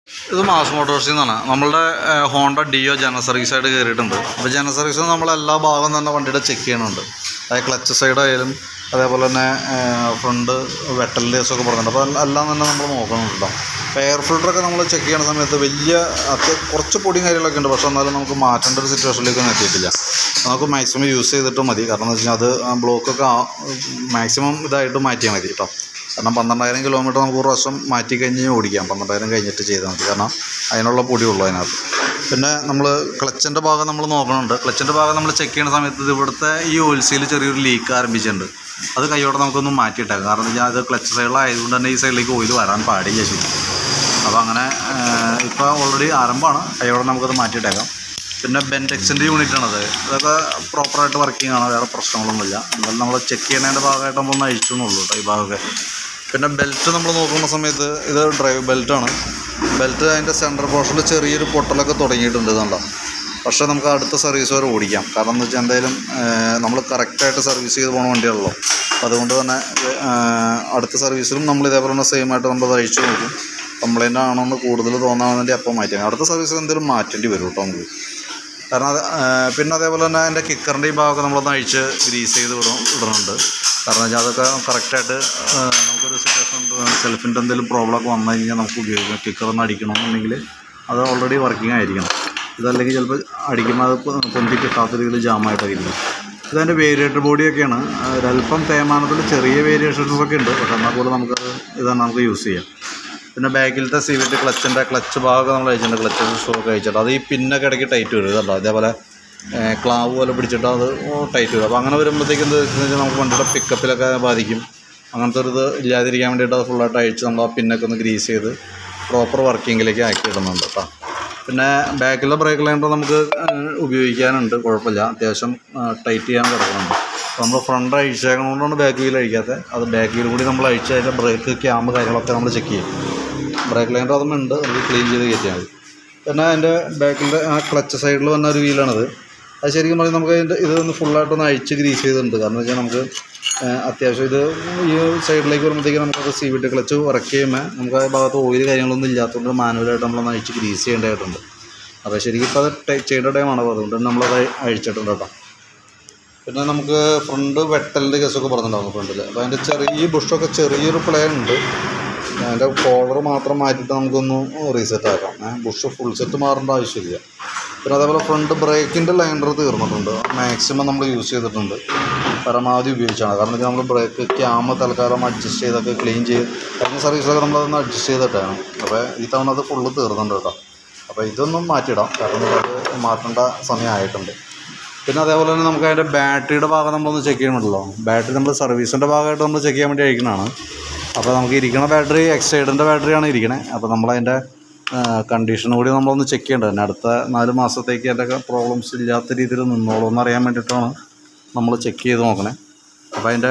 ഇത് മാസ് മോട്ടോഴ്സിൽ നിന്നാണ് നമ്മളുടെ ഏഹ്, ഹോണ്ട ഡിയോ ജന സർവീസ് ആയിട്ട് കയറിയിട്ടുണ്ട് അപ്പോൾ ജന സർവീസിൽ നമ്മൾ എല്ലാ ഭാഗവും തന്നെ വണ്ടിയുടെ ചെക്ക് ചെയ്യണുണ്ട് അതായത് ക്ലച്ച് സൈഡ് ആയാലും അതേപോലെ തന്നെ ഫ്രണ്ട് വെട്ടലിൻ്റെ ഒക്കെ പറഞ്ഞിട്ടുണ്ട് അപ്പോൾ എല്ലാം- എല്ലാം തന്നെ നമ്മൾ നോക്കണുണ്ട് കേട്ടോ അപ്പോൾ എയർ ഫിൽറ്ററൊക്കെ നമ്മൾ ചെക്ക് ചെയ്യുന്ന സമയത്ത് വലിയ അത്യ കുറച്ച് പൊടിയും കാര്യങ്ങളൊക്കെ ഉണ്ട് പക്ഷേ എന്നാലും നമുക്ക് മാറ്റേണ്ട ഒരു സിറ്റുവേഷനിലേക്കൊന്നും എത്തിയിട്ടില്ല നമുക്ക് മാക്സിമം യൂസ് ചെയ്തിട്ട് മതി കാരണം എന്ന് വെച്ചാൽ അത് ആ ബ്ലോക്കൊക്കെ മാക്സിമം ഇതായിട്ട് മാറ്റിയാൽ മതി കേട്ടോ കാരണം പന്ത്രണ്ടായിരം കിലോമീറ്റർ നമുക്ക് ഒരു പ്രാവശ്യം മാറ്റി കഴിഞ്ഞ് ഓടിക്കാം പന്ത്രണ്ടായിരം കഴിഞ്ഞിട്ട് ചെയ്താൽ മതി കാരണം അതിനുള്ള പൊടിയുള്ളൂ അതിനകത്ത് പിന്നെ നമ്മൾ ക്ലച്ചിൻ്റെ ഭാഗം നമ്മൾ നോക്കണുണ്ട് ക്ലച്ചിൻ്റെ ഭാഗം നമ്മൾ ചെക്ക് ചെയ്യുന്ന സമയത്ത് ഇത് ഇവിടുത്തെ ഈ ഓയിൽസിൽ ചെറിയൊരു ലീക്ക് ആരംഭിച്ചിട്ടുണ്ട് അത് കൈയോടെ നമുക്കൊന്ന് മാറ്റിയിട്ടേക്കാം കാരണം എന്ന് വെച്ചാൽ അത് ക്ലച്ച് സൈഡിലായതുകൊണ്ട് തന്നെ ഈ സൈഡിലേക്ക് ഓയിൽ വരാൻ പാടില്ല ശരി അപ്പോൾ അങ്ങനെ ഇപ്പോൾ ഓൾറെഡി ആരംഭമാണ് കൈയോടെ നമുക്കത് മാറ്റിയിട്ടേക്കാം പിന്നെ ബെൻഡെക്സിൻ്റെ യൂണിറ്റാണത് അതൊക്കെ പ്രോപ്പറായിട്ട് വർക്കിംഗ് ആണ് വേറെ പ്രശ്നങ്ങളൊന്നുമില്ല എന്നാലും നമ്മൾ ചെക്ക് ചെയ്യുന്നതിൻ്റെ ഭാഗമായിട്ട് നമ്മളൊന്ന് അഴിച്ചു എന്നുള്ളൂ കേട്ടോ ഈ ഭാഗമൊക്കെ പിന്നെ ബെൽറ്റ് നമ്മൾ നോക്കുന്ന സമയത്ത് ഇത് ഡ്രൈവ് ബെൽറ്റാണ് ബെൽറ്റ് അതിൻ്റെ സെൻറ്റർ പോർഷനിൽ ചെറിയൊരു പൊട്ടലൊക്കെ തുടങ്ങിയിട്ടുണ്ട് ഇതുണ്ടോ പക്ഷേ നമുക്ക് അടുത്ത സർവീസ് വരെ ഓടിക്കാം കാരണം എന്ന് വെച്ചാൽ എന്തായാലും നമ്മൾ കറക്റ്റായിട്ട് സർവീസ് ചെയ്ത് പോകുന്ന വണ്ടിയാണല്ലോ അപ്പോൾ അതുകൊണ്ട് തന്നെ ഏഹ്, അടുത്ത സർവീസിലും നമ്മൾ ഇതേപോലെ തന്നെ സെയിം ആയിട്ട് നമ്മൾ അഴിച്ചു നോക്കും കംപ്ലൈൻ്റ് ആണെന്ന് കൂടുതൽ തോന്നാണെന്നുണ്ടെങ്കിൽ അപ്പം മാറ്റിയാൽ അടുത്ത സർവീസിൽ എന്തെങ്കിലും മാറ്റേണ്ടി വരും കേട്ടോ നമുക്ക് കാരണം അത് ആ, പിന്നെ അതേപോലെ തന്നെ അതിൻ്റെ കിക്കറിൻ്റെ ഈ ഭാഗമൊക്കെ നമ്മളൊന്ന് അഴിച്ച് ഗ്രീസ് ചെയ്ത് വിടും ഇടുന്നുണ്ട് കാരണം വെച്ചാൽ അതൊക്കെ കറക്റ്റായിട്ട് നമുക്കൊരു സിറ്റുവേഷൻ സെൽഫിൻ്റെ എന്തെങ്കിലും പ്രോബ്ലം ഒക്കെ വന്നു കഴിഞ്ഞാൽ നമുക്ക് ഉപയോഗിക്കാം കിക്കറൊന്ന് അടിക്കണമെന്നുണ്ടെങ്കിൽ അത് ഓൾറെഡി വർക്കിംഗ് ആയിരിക്കണം ഇതല്ലെങ്കിൽ ചിലപ്പോൾ അടിക്കുമ്പോൾ അത് പൊ- പൊന്തി കിട്ടാത്ത രീതിയിൽ ജാമായിട്ടൊക്കെ ഇരിക്കും ഇതതിൻ്റെ വേരിയേറ്റർ ബോഡിയൊക്കെയാണ് ആ, ഒരല്പം തേയ്മാനത്തിൽ ചെറിയ വേരിയേഷൻസ് ഒക്കെ ഉണ്ട് പക്ഷെ എന്നാൽ പോലും നമുക്കത് ഇതാണ് നമുക്ക് യൂസ് ചെയ്യാം പിന്നെ ബാക്കിലത്തെ സി വി ടി ക്ലച്ചിൻ്റെ ക്ലച്ച് ഭാഗം നമ്മൾ അയച്ചിട്ടുണ്ട് ക്ലച്ച് ഷോക്ക് അയച്ചിട്ട് അത് ഈ പിന്നൊക്കെ ഇടയ്ക്ക് ടൈറ്റ് വരും ഇതല്ലോ അതേപോലെ ഏഹ്, ക്ലാവ് പോലെ പിടിച്ചിട്ട് അത് ടൈറ്റ് വരും അപ്പോൾ അങ്ങനെ വരുമ്പോഴത്തേക്കും എന്താ വെച്ചാൽ നമുക്ക് വണ്ടിയുടെ പിക്കപ്പിലൊക്കെ ബാധിക്കും അങ്ങനത്തെ ഒരു ഇത് ഇല്ലാതിരിക്കാൻ വേണ്ടിയിട്ട് അത് ഫുള്ളായിട്ട് അഴിച്ച് നമ്മൾ ആ പിന്നൊക്കെ ഒന്ന് ഗ്രീസ് ചെയ്ത് പ്രോപ്പർ വർക്കിങ്ങിലേക്ക് ആക്കി ഇടുന്നുണ്ട് കേട്ടോ പിന്നെ ബാക്കിലെ ബ്രേക്ക് ലൈനർ നമുക്ക് ഏഹ്, ഉപയോഗിക്കാനുണ്ട് കുഴപ്പമില്ല അത്യാവശ്യം ടൈറ്റ് ചെയ്യാൻ കിടക്കുന്നുണ്ട് അപ്പോൾ നമ്മൾ ഫ്രണ്ട് അഴിച്ചേക്കണോണ്ടാണ് ബാക്ക് വീൽ അഴിക്കാത്തത് അത് ബാക്ക് വീൽ കൂടി നമ്മൾ അഴിച്ച് അതിൻ്റെ ബ്രേക്ക് ക്യാമ്പ് കാര്യങ്ങളൊക്കെ നമ്മൾ ചെക്ക് ചെയ്യും ബ്രേക്ക് ലൈനർ അതും ഉണ്ട് നമുക്ക് ക്ലീൻ ചെയ്ത് കയറ്റിയാൽ മതി പിന്നെ അതിൻ്റെ ബാക്കിൻ്റെ ആ ക്ലച്ച് സൈഡിൽ വന്ന ഒരു വീലാണത് അത് ശരിക്കും പറഞ്ഞാൽ നമുക്ക് അതിൻ്റെ ഇതൊന്ന് ഫുള്ളായിട്ടൊന്ന് അഴിച്ച് ഗ്രീസ് ചെയ്തിട്ടുണ്ട് കാരണം വെച്ചാൽ നമുക്ക് ഏഹ്, അത്യാവശ്യം ഇത് ഈ ചെയ്തിലേക്ക് വരുമ്പോഴത്തേക്ക് നമുക്കത് C V T clutch work ചെയ്യുമ്പോൾ നമുക്ക് ആ ഭാഗത്ത് ഓയിൽ കാര്യങ്ങളൊന്നും ഇല്ലാത്തതുകൊണ്ട് മാനുവലായിട്ട് നമ്മളൊന്ന് അഴിച്ച് ഗ്രീസ് ചെയ്യേണ്ടതായിട്ടുണ്ട് അപ്പോൾ ശരിക്കും ഇപ്പോൾ അത് ടൈ- ചെയ്യേണ്ട ടൈമാണ് അപ്പോൾ അതുകൊണ്ട് തന്നെ നമ്മളത് അഴിച്ചിട്ടുണ്ട് കേട്ടോ പിന്നെ നമുക്ക് ഫ്രണ്ട് വെട്ടലിൻ്റെ കേസൊക്കെ പറഞ്ഞിട്ടുണ്ടായിരുന്നു ഫ്രണ്ടിൽ അപ്പോൾ അതിൻ്റെ ചെറിയ ഈ ബുഷൊക്കെ ചെറിയൊരു പ്ലേ ഉണ്ട് അതിൻ്റെ കോളർ മാത്രം മാറ്റിയിട്ട് നമുക്കൊന്ന് റീസെറ്റ് ആക്കാം ഏഹ് ബുഷ് ഫുൾ സെറ്റ് മാറേണ്ട ആവശ്യമില്ല പിന്നെ അതേപോലെ ഫ്രണ്ട് ബ്രേക്കിൻ്റെ ലൈനർ തീർന്നിട്ടുണ്ട് മാക്സിമം നമ്മൾ യൂസ് ചെയ്തിട്ടുണ്ട് പരമാവധി ഉപയോഗിച്ചാണ് കാരണം വെച്ചാൽ നമ്മൾ ബ്രേക്ക് ക്യാമ് തൽക്കാലം അഡ്ജസ്റ്റ് ചെയ്തൊക്കെ ക്ലീൻ ചെയ്ത് കഴിഞ്ഞ സർവീസിലൊക്കെ നമ്മളതൊന്ന് അഡ്ജസ്റ്റ് ചെയ്തിട്ടാണ് അപ്പോൾ ഈ തവണ അത് ഫുള്ള് തീർന്നുണ്ട് കേട്ടോ അപ്പോൾ ഇതൊന്നും മാറ്റിയിടാം കാരണം അത് മാറ്റേണ്ട സമയമായിട്ടുണ്ട് പിന്നെ അതേപോലെ തന്നെ നമുക്ക് അതിൻ്റെ ബാറ്ററിയുടെ ഭാഗം നമ്മളൊന്ന് ചെക്ക് ചെയ്യണമല്ലോ ബാറ്ററി നമ്മൾ സർവീസിൻ്റെ ഭാഗമായിട്ട് നമ്മൾ ചെക്ക് ചെയ്യാൻ വേണ്ടി അയക്കുന്നതാണ് അപ്പോൾ നമുക്ക് ഇരിക്കുന്ന ബാറ്ററി എക്സൈഡിൻ്റെ ബാറ്ററിയാണ് ഇരിക്കണേ അപ്പോൾ നമ്മളതിൻ്റെ കണ്ടീഷൻ കൂടി നമ്മളൊന്ന് ചെക്ക് ചെയ്യേണ്ടത് തന്നെ അടുത്ത നാല് മാസത്തേക്ക് അതിൻ്റെ പ്രോബ്ലംസ് ഇല്ലാത്ത രീതിയിൽ നിന്നോളൂ എന്ന് അറിയാൻ വേണ്ടിയിട്ടാണ് നമ്മൾ ചെക്ക് ചെയ്ത് നോക്കണേ അപ്പോൾ അതിൻ്റെ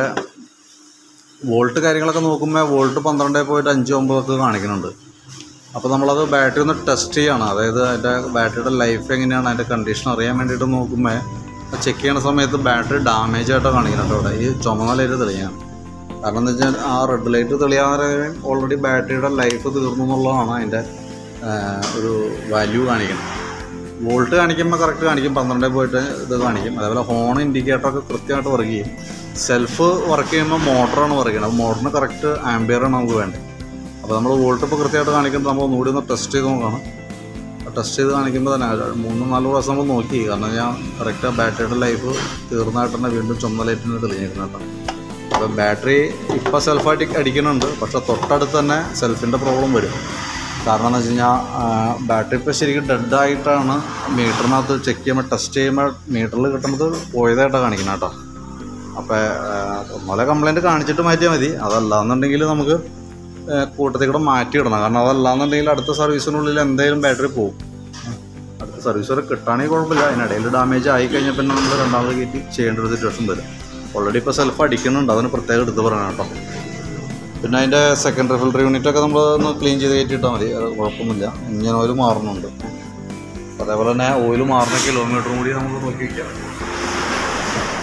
വോൾട്ട് കാര്യങ്ങളൊക്കെ നോക്കുമ്പോൾ വോൾട്ട് പന്ത്രണ്ട് പോയിട്ട് അഞ്ച് ഒമ്പതൊക്കെ കാണിക്കുന്നുണ്ട് അപ്പോൾ നമ്മളത് ബാറ്ററി ഒന്ന് ടെസ്റ്റ് ചെയ്യണം അതായത് അതിൻ്റെ ബാറ്ററിയുടെ ലൈഫ് എങ്ങനെയാണ് അതിൻ്റെ കണ്ടീഷൻ അറിയാൻ വേണ്ടിയിട്ട് നോക്കുമ്പോൾ ചെക്ക് ചെയ്യണ സമയത്ത് ബാറ്ററി ഡാമേജ് ആയിട്ടോ കാണിക്കുന്നുണ്ട് അവിടെ ഈ ചുമന്ന ലൈറ്റ് തെളിയാണ് കാരണം എന്താ വെച്ചാൽ ആ റെഡ് ലൈറ്റ് തെളിയാതെ ഓൾറെഡി ബാറ്ററിയുടെ ലൈഫ് തീർന്നു എന്നുള്ളതാണ് അതിൻ്റെ ആ, ഒരു വാല്യൂ കാണിക്കുന്നത് വോൾട്ട് കാണിക്കുമ്പോൾ കറക്റ്റ് കാണിക്കും പന്ത്രണ്ട് പോയിട്ട് ഇത് കാണിക്കും അതേപോലെ ഹോൺ ഇൻഡിക്കേറ്ററൊക്കെ കൃത്യമായിട്ട് വർക്ക് ചെയ്യും സെൽഫ് വർക്ക് ചെയ്യുമ്പോൾ മോട്ടറാണ് വർക്ക് ചെയ്യുന്നത് അപ്പോൾ മോട്ടറിന് കറക്റ്റ് ആംബിയറാണ് നമുക്ക് വേണ്ടത് അപ്പോൾ നമ്മൾ വോൾട്ട് ഇപ്പോൾ കൃത്യമായിട്ട് കാണിക്കുമ്പോൾ നമ്മൾ ഒന്നുകൂടി ഒന്ന് ടെസ്റ്റ് ചെയ്ത് നോക്കണം ടെസ്റ്റ് ചെയ്ത് കാണിക്കുമ്പോൾ തന്നെ ഒരു മൂന്ന് നാല് പ്രാവശ്യം നമ്മൾ നോക്കി കാരണം ഞാൻ കറക്റ്റ് ബാറ്ററിയുടെ ലൈഫ് തീർന്നതായിട്ട് തന്നെ വീണ്ടും ചുമന്ന ലൈറ്റിന് തെളിഞ്ഞിരിക്കുന്നത് കേട്ടോ അപ്പോൾ ബാറ്ററി ഇപ്പോൾ സെൽഫായിട്ട് അടിക്കുന്നുണ്ട് പക്ഷേ തൊട്ടടുത്ത് തന്നെ സെൽഫിൻ്റെ പ്രോബ്ലം വരും കാരണം എന്ന് വെച്ച് കഴിഞ്ഞാൽ ബാറ്ററി ഇപ്പോൾ ശരിക്കും ഡെഡായിട്ടാണ് മീറ്ററിനകത്ത് ചെക്ക് ചെയ്യുമ്പോൾ ടെസ്റ്റ് ചെയ്യുമ്പോൾ മീറ്ററിൽ കിട്ടുന്നത് പോയതായിട്ടാണ് കാണിക്കുന്നത് കേട്ടോ അപ്പോൾ ഒന്നുമല്ല കംപ്ലൈൻറ്റ് കാണിച്ചിട്ട് മാറ്റിയാൽ മതി അതല്ലാന്നുണ്ടെങ്കിൽ നമുക്ക് ഏഹ്, കൂട്ടത്തിൽ കൂടെ മാറ്റിയിടണം കാരണം അതല്ലാന്നുണ്ടെങ്കിൽ അടുത്ത സർവീസിനുള്ളിൽ എന്തായാലും ബാറ്ററി പോകും അടുത്ത സർവീസ് വരെ കിട്ടുകയാണെങ്കിൽ കുഴപ്പമില്ല അതിനിടയിൽ ഡാമേജ് ആയി കഴിഞ്ഞാൽ പിന്നെ നമ്മൾ രണ്ടാമത് കയറ്റി ചെയ്യേണ്ട ഒരു സിറ്റുവേഷൻ വരും ഓൾറെഡി ഇപ്പോൾ സെൽഫ് അടിക്കുന്നുണ്ട് അതിന് പ്രത്യേകം എടുത്ത് പറയണം കേട്ടോ പിന്നെ അതിൻ്റെ സെക്കൻഡറി ഫിൽറ്റർ യൂണിറ്റ് ഒക്കെ നമ്മൾ ഒന്ന് ക്ലീൻ ചെയ്ത് കയറ്റിയിട്ടാൽ മതി അത് കുഴപ്പമൊന്നുമില്ല ഇഞ്ചിൻ ഓയിൽ മാറുന്നുണ്ട് അതേപോലെ തന്നെ ഓയിൽ മാറുന്ന കിലോമീറ്ററും കൂടി നമുക്ക് നോക്കി വയ്ക്കാം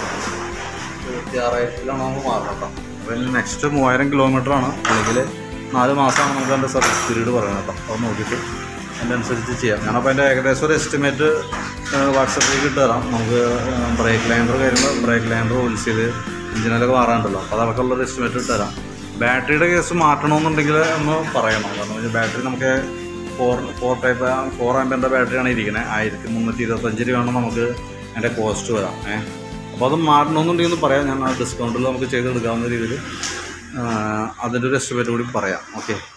ഇരുപത്തി ആറായിരത്തിലാണ് നമ്മൾ മാറുന്നത് കേട്ടോ അപ്പോൾ ഇനി നെക്സ്റ്റ് മൂവായിരം കിലോമീറ്ററാണ് അല്ലെങ്കിൽ നാല് മാസമാണ് നമുക്ക് അതിൻ്റെ സർവീസ് പീരീഡ് പറയുന്നത് കേട്ടോ അത് നോക്കിയിട്ട് അതിൻ്റെ അനുസരിച്ച് ചെയ്യാം ഞാനപ്പോൾ അതിൻ്റെ ഏകദേശം ഒരു എസ്റ്റിമേറ്റ് വാട്സപ്പിലേക്ക് ഇട്ട് തരാം നമുക്ക് ബ്രേക്ക് ലൈൻഡർ കാര്യങ്ങൾ ബ്രേക്ക് ലൈൻഡർ ഓയിൽ ചെയ്ത് എഞ്ചിനൊക്കെ മാറാനുണ്ടല്ലോ അപ്പോൾ അതൊക്കെ ഉള്ളൊരു എസ്റ്റിമേറ്റ് ഇട്ട് തരാം ബാറ്ററിയുടെ കേസ് മാറ്റണമെന്നുണ്ടെങ്കിൽ ഒന്ന് പറയണം കാരണം വെച്ചാൽ ബാറ്ററി നമുക്ക് ഫോർ ഫോർ ടൈപ്പ് ഫോർ ആമ്പിൻ്റെ ബാറ്ററിയാണ് ഇരിക്കുന്നത് ആയിരത്തി മുന്നൂറ്റി ഇരുപത്തഞ്ച് രൂപയാണ് നമുക്ക് അതിൻ്റെ കോസ്റ്റ് വരാം ഏഹ് അപ്പോൾ അത് മാറണമെന്നുണ്ടെങ്കിൽ ഒന്ന് പറയാം ഞാൻ ആ ഡിസ്കൗണ്ടിൽ നമുക്ക് ചെയ്തെടുക്കാവുന്ന രീതിയിൽ അതിൻ്റെ ഒരു എസ്റ്റിമേറ്റ് കൂടി പറയാം ഓക്കെ